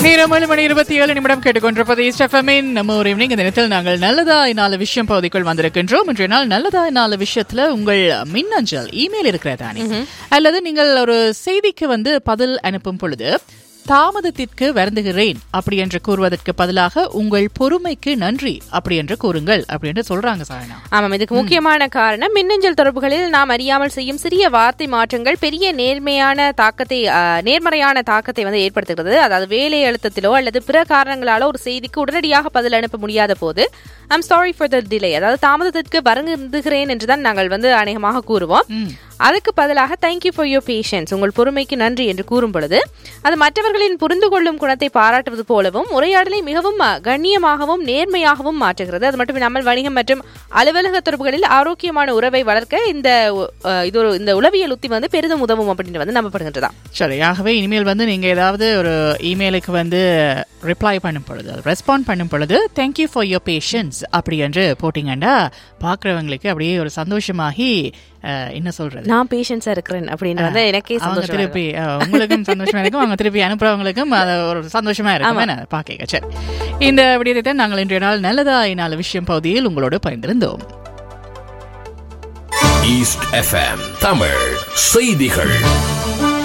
நேரம் ஏழு மணி இருபத்தி ஏழு நிமிடம் கேட்டுக்கொண்டிருப்பது ஸ்டெஃபமின் நம்ம ஒரு ஈவினிங் இந்த நேரத்தில் நாங்கள் நல்லதாய் நாலு விஷயம் பகுதிக்குள் வந்திருக்கின்றோம் இன்றைய நாள் நல்லதாய் நாலு விஷயத்துல உங்கள் மின்னஞ்சல் இமெயில் இருக்கிறதானே அல்லது நீங்கள் ஒரு செய்திக்கு வந்து பதில் அனுப்பும் பொழுது தாமதத்திற்கு வருந்துகிறேன் அப்படி என்று கூறுவதற்கு பதிலாக உங்கள் பொறுமைக்கு நன்றி அப்படி என்று கூறுங்கள் அப்படி என்று சொல்றாங்க சாயனா ஆமாம் இதுக்கு முக்கியமான காரணம் மின்னஞ்சல் தொடர்புகளில் நாம் அறியாமல் செய்யும் சிறிய வார்த்தை மாற்றங்கள் பெரிய நேர்மையான தாக்கத்தை ஆ, நேர்மறையான தாக்கத்தை வந்து ஏற்படுத்துகிறது அதாவது வேலை அழுத்தத்திலோ அல்லது பிற காரணங்களாலோ ஒரு செய்திக்கு உடனடியாக பதில் அனுப்ப முடியாத போது I'm sorry for the delay அதாவது தாமதத்திற்கு வருந்துகிறேன் என்றுதான் நாங்கள் வந்து அநேகமாக கூறுவோம் அதுக்கு பதிலாக தேங்க்யூ ஃபார் யோர் பேஷன்ஸ் உங்கள் பொறுமைக்கு நன்றி என்று கூறும் பொழுது அது மற்றவர்களின் புரிந்து கொள்ளும் குணத்தை பாராட்டுவது போலவும் உரையாடலை மிகவும் அ, கண்ணியமாகவும் நேர்மையாகவும் மாற்றுகிறது அது மட்டும் இல்லாமல் வணிகம் மற்றும் அலுவலக தொடர்புகளில் ஆரோக்கியமான உறவை வளர்க்க இந்த அ, இது ஒரு இந்த உளவியல் உத்தி வந்து பெரிதும் உதவும் அப்படின்னு வந்து நம்பப்படுகின்றதா சரி ஆகவே இனிமேல் வந்து நீங்க ஏதாவது ஒரு இமெயிலுக்கு வந்து ரிப்ளை பண்ணும் பொழுது ரெஸ்பாண்ட் பண்ணும் பொழுது தேங்க்யூ ஃபார் யோர் பேஷன்ஸ் அப்படி என்று போட்டீங்கன்னா பார்க்குறவங்களுக்கு அப்படியே ஒரு சந்தோஷமாகி அஹ், என்ன சொல்றது நான் பேஷன்ஸா இருக்கிறேன் அப்படின்னு வந்து எனக்கே அவங்க சந்தோஷம் திருப்பி அஹ், உங்களுக்கும் சந்தோஷமா இருக்கும் அவங்க திருப்பி அனுப்புறவங்களுக்கும் அது ஒரு சந்தோஷமா இருக்கும் என்ன பாக்க சரி இந்த விடயத்தை தான் நாங்கள் இன்றைய நாள் நல்லதா நாலு விஷயம் பகுதியில் உங்களோடு பகிர்ந்திருந்தோம் ஈஸ்ட் எஃப்எம் தமிழ் செய்திகள்